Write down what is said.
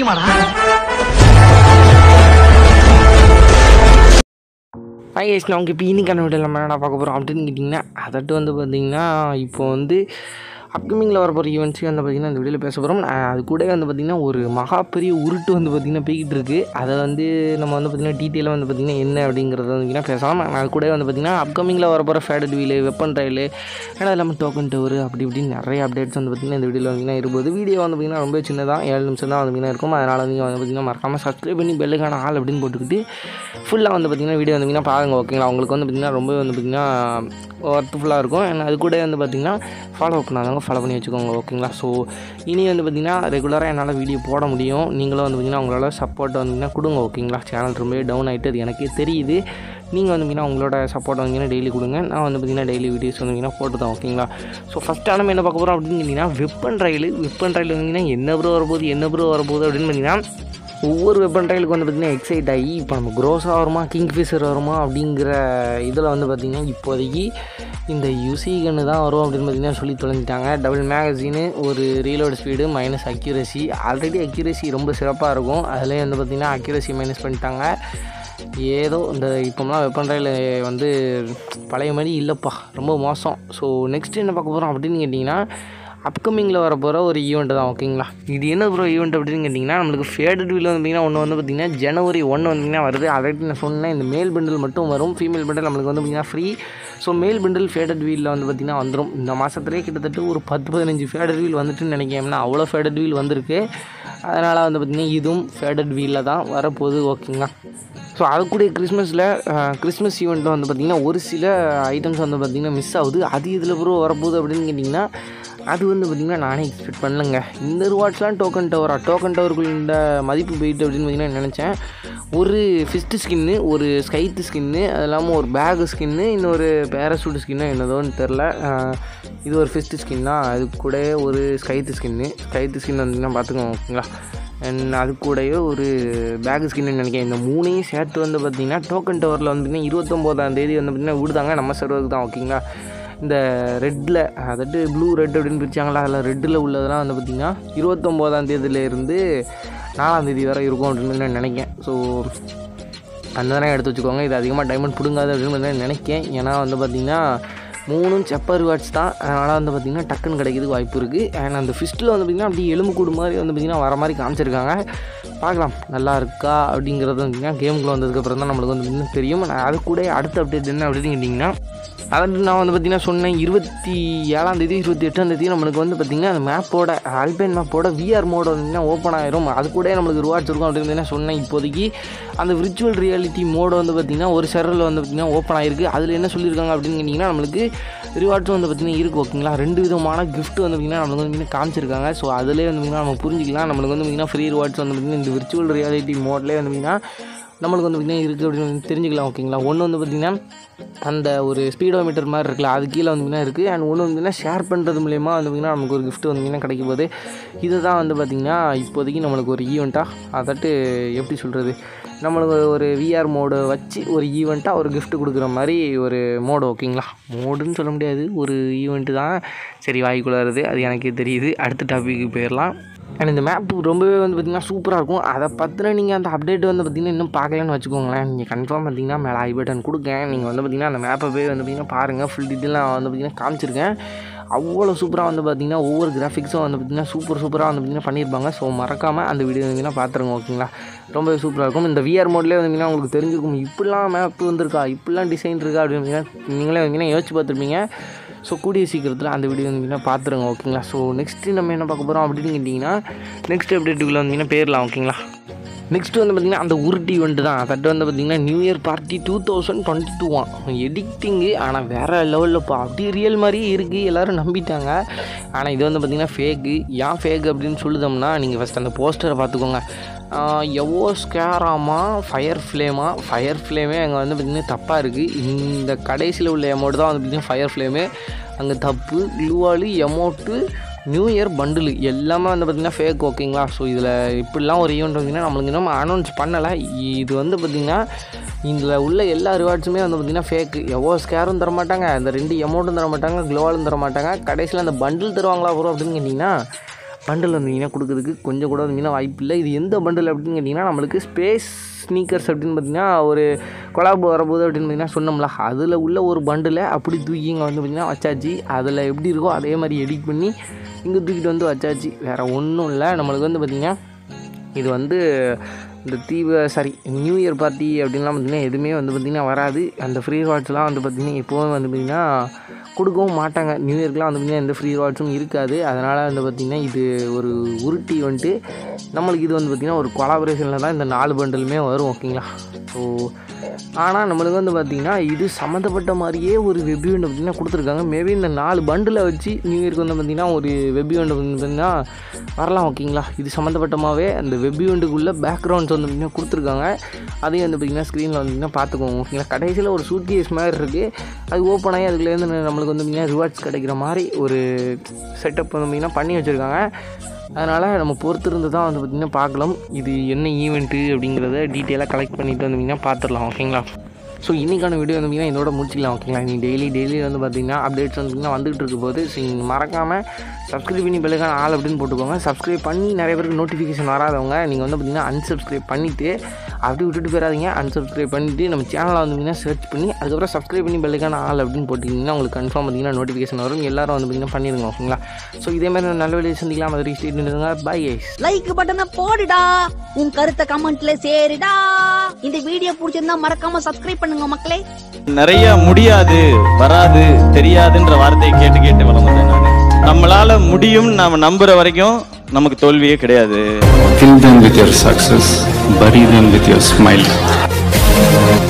நிஜமாடா IS நான் இப்போ இன்னைக்கான வீடியோ நம்ம என்ன பார்க்க போகிறோம் அப்படின்னு கேட்டிங்கன்னா அதட்டு வந்து பார்த்திங்கன்னா இப்போ வந்து அப்கமிங்கில் வர போகிற ஈவெண்ட்ஸையும் வந்து பார்த்திங்கன்னா இந்த வீடியோவில் பேச போகிறோம் அது கூட வந்து பார்த்திங்கன்னா ஒரு மகா பெரிய உருட்டு வந்து பார்த்திங்கன்னா போய்கிட்டு இருக்குது அதை வந்து நம்ம வந்து பார்த்திங்கன்னா டீட்டெயிலாக வந்து பார்த்திங்கன்னா என்ன அப்படிங்கிறத வந்து பார்த்திங்கன்னா பேசலாம் அது கூட வந்து பார்த்திங்கன்னா அப்கமிங்கில் வர போகிற ஃபேடட் வீலு வெப்பன் ட்ரையலு ஏன்னா இல்லாமல் டோக்கன் டவர் அப்படி இப்படின்னு நிறைய அப்டேட்ஸ் வந்து பார்த்திங்கன்னா இந்த வீடியோவில் வந்து இருப்பது வீடியோ வந்து பார்த்திங்கன்னா ரொம்ப சின்னதாக ஏழு நிமிஷம் தான் வந்து பார்த்திங்கன்னா இருக்கும் அதனால் நீங்கள் வந்து பார்த்திங்கன்னா மறக்காமல் சப்ஸ்கிரைப் பண்ணி பெல்லுக்கான ஆள் அப்படின்னு போட்டுக்கிட்டு ஃபுல்லாக வந்து பார்த்திங்கன்னா வீடியோ வந்து பார்த்திங்கன்னா பாருங்க ஓகேங்களா உங்களுக்கு வந்து பார்த்திங்கன்னா ரொம்ப வந்து பார்த்திங்கன்னா ஒர்த்துஃபுல்லாக இருக்கும் and அது கூட வந்து பார்த்திங்கன்னா ஃபாலோ பண்ணாதவங்க ஃபாலோ பண்ணி வச்சுக்கோங்க ஓகேங்களா ஸோ இனி வந்து பார்த்திங்கன்னா ரெகுலராக என்னால் வீடியோ போட முடியும் நீங்களும் வந்து பார்த்திங்கன்னா உங்களால் சப்போர்ட் வந்தீங்கன்னா கொடுங்க ஓகேங்களா சேனல் ரொம்பவே டவுன் ஆகிட்டு அது எனக்கே தெரியுது நீங்கள் வந்து பார்த்திங்கன்னா உங்களோட சப்போர்ட் வந்தீங்கன்னா டெய்லி கொடுங்க நான் வந்து பார்த்திங்கன்னா டெய்லி வீடியோஸ் வந்தீங்கன்னா போட்டு தான் ஓகேங்களா ஸோ ஃபஸ்ட்டு நம்ம என்ன பார்க்க போகிறோம் அப்படின்னு கேட்டிங்கன்னா வெப்பன் ரயில் வெப்பன் ரயில் வந்தீங்கன்னா என்ன ப்ரோ வரப்போகுது என்ன ப்ரோ வரப்போகுது அப்படின்னு பார்த்தீங்கன்னா ஒவ்வொரு வெப்பன் ட்ரையலுக்கு வந்து பார்த்திங்கன்னா எக்ஸைட் ஆகி இப்போ நம்ம க்ரோஸாக வருமா கிங் ஃபிஷர் வருமா அப்படிங்கிற இதில் வந்து பார்த்திங்கன்னா இப்போதைக்கு இந்த யுசி கன்று தான் வரும் அப்படின்னு பார்த்திங்கன்னா சொல்லி தொலைஞ்சிட்டாங்க டபுள் மேகசினு ஒரு reload speed minus accuracy already accuracy ரொம்ப சிறப்பாக இருக்கும் அதிலே வந்து பார்த்திங்கன்னா அக்யூரசி மைனஸ் பண்ணிட்டாங்க ஏதோ இந்த இப்போலாம் வெப்பன் ரயில் வந்து பழைய மாதிரி இல்லைப்பா ரொம்ப மோசம் ஸோ நெக்ஸ்ட் என்ன பார்க்க போகிறோம் அப்படின்னு கேட்டிங்கன்னா அப்கமிங்கில் வர போகிற ஒரு ஈவெண்ட் தான் ஓகேங்களா இது என்ன ப்ரோ ஈவெண்ட் அப்படின்னு கேட்டிங்கன்னா நம்மளுக்கு ஃபேடட் வீல் வந்தீங்கன்னா ஒன்று வந்து பார்த்திங்கன்னா ஜனவரி ஒன்று வந்தீங்கன்னா வருது ஆல்ரெடி நான் சொன்னேன் இந்த மேல் பண்டில் மட்டும் வரும் ஃபீமேல் பண்டில் நம்மளுக்கு வந்து பார்த்திங்கன்னா free so male bundle faded வீலில் வந்து பார்த்திங்கன்னா வந்துடும் இந்த மாதத்துலேயே கிட்டத்தட்ட ஒரு பத்து பதினஞ்சு ஃபேடட் வீல் வந்துட்டுன்னு நினைக்கிறேன் அவ்வளோ ஃபேடட் வீல் வந்திருக்கு அதனால் வந்து பார்த்திங்கன்னா இதுவும் ஃபேடட் வீலில் தான் வரப்போகுது ஓகேங்களா ஸோ அது கூட கிறிஸ்மஸில் கிறிஸ்மஸ் ஈவெண்ட்டில் வந்து பார்த்திங்கன்னா ஒரு சில ஐட்டம்ஸ் வந்து பார்த்திங்கன்னா மிஸ் ஆகுது அது இதில் ப்ரோ வரப்போகுது அப்படின்னு கேட்டிங்கன்னா அது வந்து பார்த்திங்கன்னா நானே எக்ஸ்பெக்ட் பண்ணலங்க இந்த ரிவார்ட்ஸ்லாம் டோக்கன் டவரா டோக்கன் டவருக்குள்ள இந்த மதிப்பு போயிட்டு அப்படின்னு பார்த்திங்கன்னா நினச்சேன் ஒரு ஃபிஸ்ட்டு ஸ்கின்னு ஒரு ஸ்கைத்து ஸ்கின்னு அது இல்லாமல் ஒரு பேகு ஸ்கின்னு இன்னொரு பேராசூட் ஸ்கின்னு என்னதோன்னு தெரில இது ஒரு ஃபிஸ்ட்டு ஸ்கின் தான் அது கூட ஒரு ஸ்கைத்து ஸ்கின்னு ஸ்கைத்து ஸ்கின் வந்தீங்கன்னா பார்த்துக்கோங்க ஓகேங்களா அண்ட் அது கூடயே ஒரு பேக் ஸ்கின்னு நினைக்கிறேன் இந்த மூணையும் சேர்த்து வந்து பார்த்திங்கன்னா டோக்கன் டவரில் வந்து பார்த்திங்கன்னா இருபத்தொம்போதாம் தேதி வந்து பார்த்திங்கன்னா விடுதாங்க நம்ம சர்வருக்கு தான் ஓகேங்களா இந்த ரெட்டில் அதாவது ப்ளூ ரெட் அப்படின்னு பிரிச்சாங்களா அதில் ரெட்டில் உள்ளதெல்லாம் வந்து பார்த்திங்கன்னா இருபத்தொம்போதாம் தேதியிலேருந்து நாலாம் தேதி வரை இருக்கும் அப்படின்னு நான் நினைக்கிறேன் ஸோ அந்த நேரம் எடுத்து வச்சுக்கோங்க இது அதிகமாக டைமண்ட் பிடுங்காது அப்படின்னு நான் நினைக்கிறேன் ஏன்னா வந்து பார்த்திங்கன்னா மூணும் செப்பர் வாட்ச் தான் அதனால் வந்து பார்த்திங்கன்னா டக்குன்னு கிடைக்கிறதுக்கு வாய்ப்பு இருக்குது அண்ட் அந்த ஃபிஸ்ட்டில் வந்து பார்த்திங்கன்னா அப்படியே எலும்பு கூடு மாதிரி வந்து பார்த்திங்கன்னா வர மாதிரி காமிச்சிருக்காங்க பார்க்கலாம் நல்லா இருக்கா அப்படிங்கிறது வந்து பார்த்திங்கன்னா கேமுக்குள்ள வந்ததுக்கப்புறம் தான் நம்மளுக்கு வந்து இன்னும் தெரியும் நான் அது கூட அடுத்த அப்டேட் என்ன அப்படின்னு கேட்டிங்கன்னா அதாவது நான் வந்து பார்த்திங்கன்னா சொன்னேன் இருபத்தி ஏழாம் தேதி இருபத்தி எட்டாம் தேதி நம்மளுக்கு வந்து பார்த்திங்கன்னா அந்த மேப்போட அல்பைன் மேப்போட விஆர் மோட் வந்து ஓப்பன் ஆயிரும் அது கூட நம்மளுக்கு ரிவார்ட்ஸ் இருக்கும் அப்படின்னு நான் சொன்னேன் இப்போதைக்கு அந்த விர்ச்சுவல் ரியாலிட்டி மோடு வந்து பார்த்திங்கன்னா ஒரு சர்வரில் வந்து பார்த்திங்கன்னா ஓப்பன் ஆயிருக்கு அதில் என்ன சொல்லியிருக்காங்க அப்படின்னு கேட்டிங்கன்னா நம்மளுக்கு ரிவார்ட்ஸும் வந்து பார்த்திங்கன்னா இருக்குது ஓகேங்களா ரெண்டு விதமான கிஃப்ட் வந்து பார்த்திங்கன்னா நம்மளுக்கு வந்து பார்த்திங்கன்னா காமிச்சிருக்காங்க ஸோ அதிலே வந்து பார்த்திங்கன்னா நம்ம புரிஞ்சிக்கலாம் நம்மளுக்கு வந்து பார்த்திங்கன்னா ஃப்ரீ ரிவார்ட்ஸ் வந்து பார்த்திங்கன்னா இந்த விர்ச்சுவல் ரியாலிட்டி மோட்லேயே வந்து பார்த்திங்கன்னா நம்மளுக்கு வந்து பார்த்திங்கன்னா இருக்குது அப்படின்னு தெரிஞ்சுக்கலாம் ஓகேங்களா ஒன்று வந்து பார்த்திங்கன்னா அந்த ஒரு ஸ்பீடோமீட்டர் மாதிரி இருக்குல்ல அது கீழே வந்து பார்த்திங்கன்னா இருக்குது அண்ட் ஒன்று வந்து பார்த்திங்கன்னா ஷேர் பண்ணுறது மூலயமா வந்து பார்த்திங்கன்னா நமக்கு ஒரு gift வந்து பார்த்திங்கன்னா கிடைக்கும் போது இதுதான் வந்து பார்த்திங்கன்னா இப்போதைக்கு நம்மளுக்கு ஒரு ஈவெண்ட்டாக அதாட்டு எப்படி சொல்கிறது நம்மளுக்கு ஒரு விஆர் மோடு வச்சு ஒரு ஈவெண்ட்டாக ஒரு gift கொடுக்குற மாதிரி ஒரு மோடு ஓகேங்களா மோடுன்னு சொல்ல முடியாது ஒரு ஈவெண்ட்டு தான் சரி வாய்க்குள்ளே வருது அது எனக்கே தெரியுது அடுத்த டாபிக்கு போயிடலாம் அண்ட் இந்த மேப் ரொம்பவே வந்து பார்த்திங்கன்னா சூப்பராக இருக்கும் அதை பற்றின நீங்கள் அந்த அப்டேட் வந்து பார்த்திங்கன்னா இன்னும் பார்க்கலன்னு வச்சுக்கோங்களேன் நீங்கள் கன்ஃபார்ம் பார்த்தீங்கன்னா மேலே ஐ பட்டன் கொடுக்கேன் நீங்கள் வந்து பார்த்திங்கன்னா அந்த மேப்பை போய் வந்து பார்த்திங்கன்னா பாருங்கள் ஃபுல் டீட்டெயில் நான் வந்து பார்த்திங்கன்னா காமிச்சிருக்கேன் அவ்வளோ சூப்பராக வந்து பார்த்திங்கன்னா ஒவ்வொரு கிராஃபிக்ஸும் வந்து பார்த்திங்கன்னா சூப்பர் சூப்பராக வந்து பார்த்திங்கன்னா பண்ணியிருப்பாங்க ஸோ மறக்காமல் அந்த வீடியோ வந்தீங்கன்னா பார்த்துருங்க ஓகேங்களா ரொம்பவே சூப்பராக இருக்கும் இந்த விஆர் மோட்லேயே வந்தீங்கன்னா உங்களுக்கு தெரிஞ்சிருக்கும் இப்படிலாம் மேப் வந்திருக்கா இப்படிலாம் டிசைன் இருக்கா அப்படின்னு நீங்களே வந்தீங்கன்னா யோசிச்சு பார்த்துருப்பீங்க ஸோ கூடிய சீக்கிரத்தில் அந்த வீடியோ வந்தீங்கன்னா பார்த்துருங்க ஓகேங்களா ஸோ நெக்ஸ்ட்டு நம்ம என்ன பார்க்க போகிறோம் அப்படின்னு கேட்டிங்கன்னா நெக்ஸ்ட் அப்டேட்டுக்குள்ளே வந்தீங்கன்னா பேரலாம் ஓகேங்களா நெக்ஸ்ட் வந்து பார்த்திங்கன்னா அந்த உருட்டி வந்துட்டு தான் தட்டு வந்து பார்த்திங்கன்னா new year party two thousand twenty two editing ஆனால் வேறு லெவலில்ப்பா அப்படி ரியல் மாதிரியே இருக்குது எல்லோரும் நம்பிட்டாங்க ஆனால் இது வந்து பார்த்திங்கன்னா ஃபேக்கு ஏன் ஃபேக் அப்படின்னு சொல்லுதோம்னா நீங்கள் ஃபஸ்ட் அந்த போஸ்டரை பார்த்துக்கோங்க எவ்வளோ ஸ்கேராமா ஃபயர் ஃப்ளேமா ஃபயர் ஃப்ளேமே அங்கே வந்து பார்த்திங்கன்னா தப்பாக இருக்குது இந்த கடைசியில் உள்ள அமௌண்ட் தான் வந்து பார்த்திங்கன்னா ஃபயர் ஃப்ளேமு அங்கே தப்பு க்ளூவாலு எமௌண்ட்டு நியூ இயர் பண்டில் எல்லாமே வந்து பார்த்திங்கன்னா ஃபேக் ஓகேங்களா ஸோ இதில் இப்படிலாம் ஒரு ஈவெண்ட் வந்தீங்கன்னா நம்மளுக்கு இன்னும் அனௌன்ஸ் பண்ணலை இது வந்து பார்த்திங்கன்னா இதில் உள்ள எல்லா ரிவார்ட்ஸுமே வந்து பார்த்திங்கன்னா ஃபேக்கு எவ்வளோ ஸ்கேரும் தர மாட்டாங்க அந்த ரெண்டு அமௌண்ட்டும் தர மாட்டாங்க க்ளோவாலும் தர மாட்டாங்க கடைசியில் அந்த பண்டில் தருவாங்களா வரும் அப்படின்னு கேட்டிங்கன்னா பண்டில் வந்தீங்கன்னா கொடுக்கறதுக்கு கொஞ்சம் கூட வந்தீங்கன்னா வாய்ப்பு இல்லை இது எந்த பண்டில் அப்படின்னு கேட்டிங்கன்னா நம்மளுக்கு ஸ்பேஸ் ஸ்னீக்கர்ஸ் அப்படின்னு பார்த்தீங்கன்னா ஒரு கொலாப் வரப்போகுது அப்படின்னு பார்த்தீங்கன்னா சொன்னோம்ல அதில் உள்ள ஒரு பண்டில் அப்படி தூக்கி இங்கே வந்து பார்த்திங்கன்னா வச்சாச்சு அதில் எப்படி இருக்கோ அதே மாதிரி எடிட் பண்ணி இங்கே தூக்கிட்டு வந்து வச்சாச்சு வேறு ஒன்றும் இல்லை நம்மளுக்கு வந்து பார்த்திங்கன்னா இது வந்து இந்த தீப சாரி நியூ இயர் பார்ட்டி அப்படின்லாம் பார்த்திங்கன்னா எதுவுமே வந்து பார்த்திங்கன்னா வராது அந்த ஃப்ரீ வாட்ச்லாம் வந்து பார்த்திங்கன்னா எப்போவும் வந்து பார்த்திங்கன்னா கொடுக்கவும் மாட்டாங்க நியூ இயர்க்குலாம் வந்து பார்த்திங்கன்னா எந்த ஃப்ரீ வாட்சும் இருக்காது அதனால் வந்து பார்த்திங்கன்னா இது ஒரு உருட்டி வந்துட்டு நம்மளுக்கு இது வந்து பார்த்திங்கன்னா ஒரு கொலாபரேஷனில் தான் இந்த நாலு பண்டலுமே வரும் ஓகேங்களா ஸோ ஆனால் நம்மளுக்கு வந்து பார்த்திங்கன்னா இது சம்மந்தப்பட்ட மாதிரியே ஒரு வெப் ஈவெண்ட் பார்த்திங்கன்னா கொடுத்துருக்காங்க மேபி இந்த நாலு பண்டில் வச்சு நியூ இயர்க்கு வந்து பார்த்திங்கன்னா ஒரு வெப் ஈவெண்ட் வந்து பார்த்திங்கன்னா வரலாம் ஓகேங்களா இது சம்மந்தப்பட்டமாகவே அந்த வெப் ஈவெண்ட்டுக்குள்ளே பேக்ரவுண்ட்ஸ் வந்து பார்த்திங்கன்னா கொடுத்துருக்காங்க அதையும் வந்து பார்த்திங்கன்னா ஸ்க்ரீனில் வந்து பார்த்துக்கோங்க ஓகேங்களா கடைசியில் ஒரு சூட் கேஸ் மாதிரி இருக்குது அது ஓப்பன் ஆகி அதுக்குள்ளேருந்து நம்மளுக்கு வந்து பார்த்திங்கன்னா ரிவார்ட்ஸ் கிடைக்கிற மாதிரி ஒரு செட்டப் வந்து பார்த்திங்கன்னா பண்ணி வச்சுருக்காங்க அதனால் நம்ம பொறுத்திருந்து தான் வந்து பார்த்திங்கன்னா பார்க்கலாம் இது என்ன ஈவெண்ட்டு அப்படிங்கிறத டீட்டெயிலாக கலெக்ட் பண்ணிட்டு வந்தீங்கன்னா பார்த்துடலாம் ஓகேங்களா ஸோ இன்றைக்கான வீடியோ வந்து பார்த்திங்கன்னா இதோட முடிச்சிக்கலாம் ஓகேங்களா நீ டெய்லி டெய்லி வந்து பார்த்திங்கன்னா அப்டேட்ஸ் வந்து வந்துகிட்டு இருக்க போது ஸோ நீங்கள் மறக்காமல் சப்ஸ்கிரைப் பண்ணி பெல்லுக்கான ஆள் அப்படின்னு போட்டுக்கோங்க சப்ஸ்கிரைப் பண்ணி நிறைய பேருக்கு நோட்டிஃபிகேஷன் வராதவங்க நீங்கள் வந்து பார்த்திங்கன்னா அன்சப்ஸ்கிரைப் பண்ணிவிட்டு அப்படி விட்டுட்டு போயிடாதீங்க அன்சப்ஸ்கிரைப் பண்ணிவிட்டு நம்ம சேனலை வந்து பார்த்திங்கன்னா சர்ச் பண்ணி அதுக்கப்புறம் சப்ஸ்கிரைப் பண்ணி பெல்லுக்கான ஆள் அப்படின்னு போட்டிங்கன்னா உங்களுக்கு கன்ஃபார்ம் பார்த்திங்கன்னா நோட்டிஃபிகேஷன் வரும் எல்லாரும் வந்து பார்த்திங்கன்னா பண்ணிடுங்க ஓகேங்களா ஸோ இதே மாதிரி ஒரு நல்ல வேலையை சந்திக்கலாம் அது ரீஸ்டேட் பண்ணுங்க பை ஐஸ் லைக் பட்டனை போடுடா உன் கருத்தை கமெண்ட்ல சேருடா இந்த வீடியோ பிடிச்சிருந்தா மறக்காம சப்ஸ்கிரைப் பண்ணுங்க மக்களே நிறைய முடியாது வராது தெரியாதுன்ற வார்த்தையை கேட்டு கேட்டு வளர்ந்தேன் நான் நம்மளால முடியும் நாம நம்புற வரைக்கும் நமக்கு தோல்வியே கிடையாது Kill them with your success, bury them with your smile.